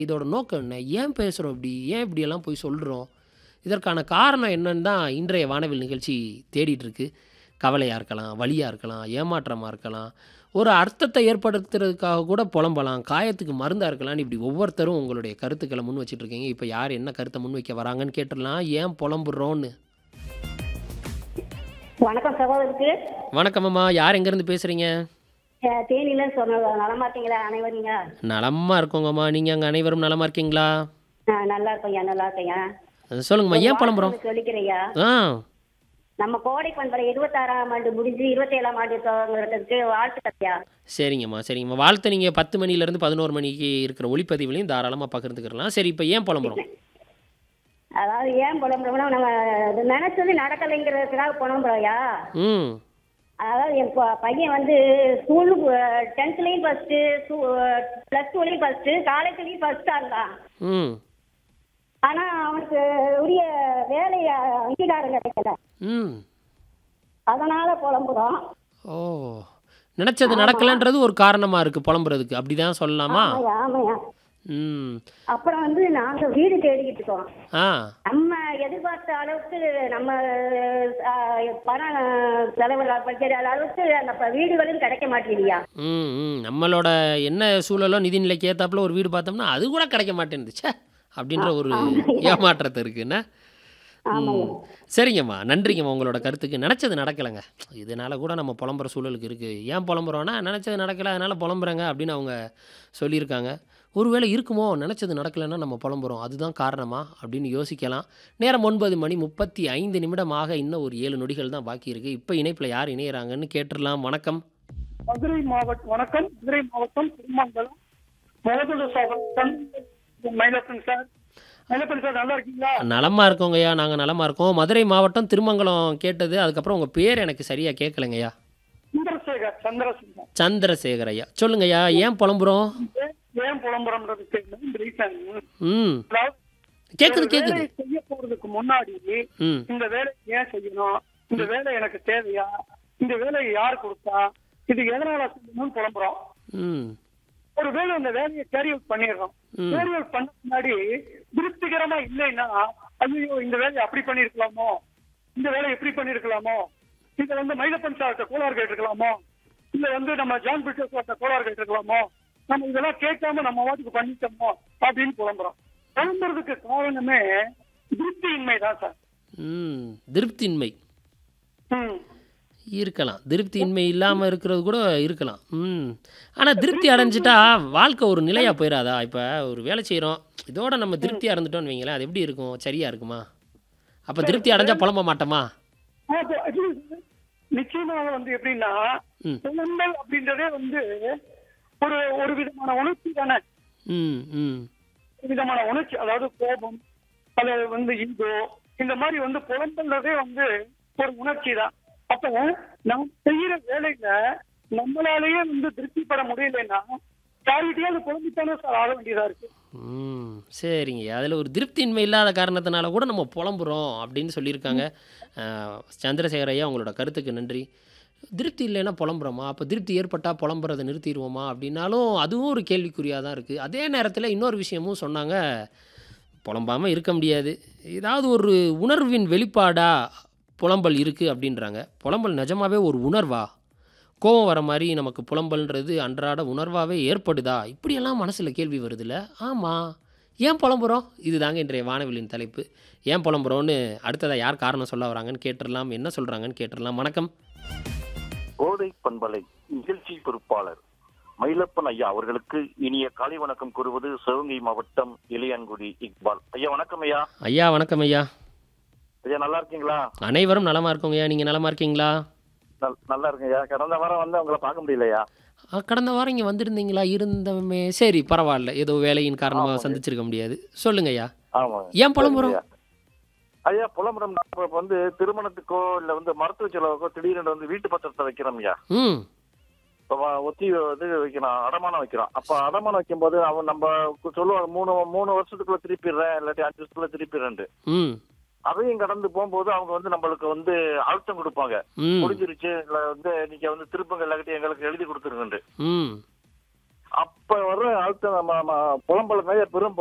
இதோட நோக்கம் என்ன? ஏன் பேசுறோம் இப்படி? ஏன் இப்படியெல்லாம் போய் சொல்றோம்? இதற்கான காரணம் என்னன்னு தான் இன்றைய வானவில் நிகழ்ச்சி தேடிட்டு இருக்கு. கவலையா இருக்கலாம், வலியா இருக்கலாம், ஏமாற்றமா இருக்கலாம், ஒரு அர்த்தத்தை ஏற்படுத்துறதுக்காக கூட புலம்பலாம், காயத்துக்கு மருந்தா இருக்கலாம்னு இப்படி ஒவ்வொருத்தரும் உங்களுடைய கருத்துக்கள முன் வச்சுட்டு இருக்கீங்க. இப்ப யார் என்ன கருத்த முன்வைக்க வராங்கன்னு கேட்டுறலாம். ஏன் புலம்புறோம்னு? வணக்கம் சகோதரருக்கு வணக்கம் அம்மா. யார் எங்கேருந்து பேசுறீங்க? அஹ், தேனியில சொன்னது நலமா இருக்கீங்களா அனைவருங்க நலமா இருக்கோங்கம்மா. நீங்க அங்க அனைவரும் நலமா இருக்கீங்களா? அஹ், நல்லா இருக்கோங்க நல்லா இருக்கேங்க அஹ் சொல்லுங்கம்மா. ஏன் புலம்புறோம்? சொல்லிக்கிறேங்க ஆ நம்ம கோடை பண்பலை இருபத்தாறாம் ஆண்டு முடிஞ்சு இருபத்தேழாம் ஆண்டு துவங்குறதுக்கு வாழ்த்துக்கத்தையா சரிங்கம்மா சரிங்கம்மா வாழ்த்து நீங்கள் பத்து மணிலேருந்து பதினோரு மணிக்கு இருக்கிற ஒளிப்பதிவுலையும் தாராளமாக பகிர்ந்துக்கிறலாம் சரி இப்போ ஏன் புலம்புறோம் அதாவது ஏன் புலம்புறோம்னா நம்ம இது நினைச்சது நடக்கலைங்கிறதுக்காக புலம்புறோயா ம் அதாவது என் ப- பையன் வந்து ஸ்கூலு டென்த்லேயும் ஃபஸ்ட்டு ப்ளஸ் டூலேயும் ஃபஸ்ட்டு காலேஜ்லேயும் ஃபஸ்ட்டாக இருந்தான் ம் ஆனால் அவனுக்கு உரிய வேலை அங்கீகாரம் கிடைக்கல ம் அதனால புலம்புறோம் ஓ நினச்சது நடக்கலைன்றது ஒரு காரணமாக இருக்குது புலம்புறதுக்கு அப்படி தான் சொல்லலாமா ஆமாய்யா ஆமாய்யா ம் அப்புறம் வந்து நாங்க வீடு தேடிக்கிட்டு இருக்கோம் ஆ நம்ம எதிர்பார்த்த அளவுக்கு நம்ம அஹ், பணம் செலவு வைக்கிற அளவுக்கு அந்த ப- வீடுகளும் கிடைக்க மாட்டேங்குதுயா ம் ம் நம்மளோட என்ன சூழலோ நிதிநிலைக்கு ஏத்தாப்புல ஒரு வீடு பார்த்தோம்னா அது கூட கிடைக்க மாட்டேங்குது ச்சே அப்படின்ற ஒரு ஏமாற்றத்தை இருக்குன்னா ஆமாய்யா ம். சரிங்கம்மா நன்றிங்கம்மா உங்களோட கருத்துக்கு நினச்சது நடக்கலைங்க இதனால கூட நம்ம புலம்புற சூழலுக்கு இருக்குது ஏன் புலம்புறோன்னா நினச்சது நடக்கலை அதனால் புலம்புறேங்க அப்படின்னு அவங்க சொல்லியிருக்காங்க ஒருவேளை இருக்குமோ நினச்சது நடக்கலைன்னா நம்ம புலம்புறோம் அதுதான் காரணமா அப்படின்னு யோசிக்கலாம் நேரம் ஒன்பது மணி முப்பத்தி ஐந்து நிமிடமாக இன்னும் ஒரு ஏழு நொடிகள் தான் பாக்கி இருக்குது இப்போ இணைப்பில் யார் இணையிறாங்கன்னு கேட்டுடலாம் வணக்கம் மதுரை மாவட்டம் வணக்கம் மதுரை மாவட்டம் திருமங்கலம் முகதுல சாகரம் மயிலப்பன் சார் மயிலப்பன் சார் நல்லா இருக்கீங்களா நலமாக இருக்கோங்கய்யா நாங்கள் நலமாக இருக்கோம் மதுரை மாவட்டம் திருமங்கலம் கேட்டது அதுக்கப்புறம் உங்கள் பேர் எனக்கு சரியாக கேட்கலைங்கய்யா சந்திரசேகர் சந்திரசேகர் சந்திரசேகர் ஐயா சொல்லுங்கய்யா ஏன் புலம்புறோம் ஏன் ஏன் புலம்புறம்ன்றதுக்கு main reason, ம் அதாவது கேட்குது ஒரு கேட்குது வேலையை செய்ய போறதுக்கு முன்னாடி ம் இந்த வேலை ஏன் செய்யணும் இந்த வேலை எனக்கு தேவையா இந்த வேலையை யார் கொடுத்தா இது எதனால செய்யணும்னு புலம்புறோம் ம் ஒரு வேலை அந்த வேலையை கேரி அவுட் பண்ணிடுறோம் ம். கேரி அவுட் பண்ண முன்னாடி திருப்திகரமா இல்லைன்னா ஐயோ இந்த வேலையை அப்படி பண்ணிருக்கலாமோ இந்த வேலையை எப்படி பண்ணிருக்கலாமோ இத வந்து மயிலப்பன் சார்ட்ட கோளாறு கேட்டிருக்கலாமோ இல்ல வந்து நம்ம ஜான் பிட்டர் சார்ட்ட கோளாறு கேட்டிருக்கலாமோ நம்ம இதெல்லாம் கேட்காம நம்ம வாட்டுக்கு பண்ணிட்டோமோ அப்படின்னு புலம்புறோம் புலம்புறதுக்கு காரணமே திருப்தியின்மை தான் சார் ம் திருப்தியின்மை ம் இருக்கலாம் திருப்தியின்மை இல்லாமல் இருக்கிறது கூட இருக்கலாம் ம் ஆனால் திருப்தி அடைஞ்சிட்டா வாழ்க்கை ஒரு நிலையாக போயிடாதா இப்போ ஒரு வேலை செய்கிறோம் இதோட நம்ம திருப்தியாக இருந்துட்டோம்னு வைங்களேன் அது எப்படி இருக்கும் சரியாக இருக்குமா அப்போ திருப்தி அடைஞ்சா புலம்ப மாட்டோமா அப்போ அது நிச்சயமாக வந்து எப்படின்னா ம். புலம்பல் அப்படின்றதே வந்து ஒரு ஒரு விதமான உணர்ச்சி தானே ம் ம் ஒரு விதமான உணர்ச்சி அதாவது கோபம் அல்லது வந்து ஈகோ இந்த மாதிரி வந்து புலம்பல்றதே வந்து ஒரு உணர்ச்சி தான் அப்ப நாம் செய்யற வேலையில நம்மளாலேயே வந்து திருப்தி பெற முடியலன்னா யார்கிட்டயாவது புலம்பித்தானே சார் ஆக வேண்டியதா இருக்கு ம் சரிங்க அதில் ஒரு திருப்தியின்மை இல்லாத காரணத்தினால கூட நம்ம புலம்புறோம் அப்படின்னு சொல்லியிருக்காங்க அஹ், சந்திரசேகர் ஐயா உங்களோட கருத்துக்கு நன்றி திருப்தி இல்லைன்னா புலம்புறோமா அப்போ திருப்தி ஏற்பட்டால் புலம்புறதை நிறுத்திடுவோமா அப்படின்னாலும் அதுவும் ஒரு கேள்விக்குறியாக தான் இருக்குது அதே நேரத்தில் இன்னொரு விஷயமும் சொன்னாங்க புலம்பாமல் இருக்க முடியாது ஏதாவது ஒரு உணர்வின் வெளிப்பாடா புலம்பல் இருக்குது அப்படின்றாங்க புலம்பல் நிஜமாவே ஒரு உணர்வா கோபம் வர மாதிரி நமக்கு புலம்பல்ன்றது அன்றாட உணர்வாகவே ஏற்படுதா இப்படியெல்லாம் மனசில் கேள்வி வருதுல்ல ஆமாம் ஏன் புலம்புறோம் இதுதாங்க இன்றைய வானவிலின் தலைப்பு ஏன் புலம்புறோன்னு அடுத்ததாக யார் காரணம் சொல்ல வராங்கன்னு கேட்டுடலாம் என்ன சொல்கிறாங்கன்னு கேட்டுடலாம் வணக்கம் கோதை பண்பலை நிகழ்ச்சி பொறுப்பாளர் மயிலப்பன் ஐயா அவர்களுக்கு இனிய காலை வணக்கம் கூறுவது சிவகங்கை மாவட்டம் இளையான்குடி இக்பால் ஐயா வணக்கம் ஐயா ஐயா வணக்கம் ஐயா ஐயா நல்லா இருக்கீங்களா அனைவரும் நலமாக இருக்கோங்க ஐயா நீங்கள் நலமாக இருக்கீங்களா நல்- நல்லா இருக்கேன் ஐயா கடந்த வாரம் வந்து உங்களை பார்க்க முடியலையா ஆ, கடந்த வாரம் இங்கே வந்திருந்தீங்களா இருந்தமே சரி பரவாயில்ல ஏதோ வேலையின் காரணமாக சந்திச்சிருக்க முடியாது சொல்லுங்க ஐயா ஆமாங்க ஏன் புலம்புறோம் ஐயா. ஐயா புலம்புறம் இப்ப வந்து திருமணத்துக்கோ இல்ல வந்து மருத்துவ செலவுக்கோ திடீர்னு வந்து வீட்டு பத்திரத்தை வைக்கிறோம் ஐயா ம் இப்ப வ- ஒத்தி வந்து வைக்கிறோம் அடமானம் வைக்கிறோம் அப்ப அடமானம் வைக்கும்போது அவன் நம்ம சொல்லுவாங்க மூணு மூணு வருஷத்துக்குள்ள திருப்பிடுறேன் இல்லாட்டி அஞ்சு வருஷத்துக்குள்ள திருப்பிடுறேன் ம் அதையும் கடந்து போகும்போது அவங்க வந்து நம்மளுக்கு வந்து அழுத்தம் கொடுப்பாங்க ம் முடிஞ்சிருச்சு இல்ல வந்து நீங்க வந்து திருப்பங்க இல்லாட்டி எங்களுக்கு எழுதி கொடுத்துருங்க ம் அப்ப வர்ற ஆழ்த்த நம்ம புலம்பல பெரும்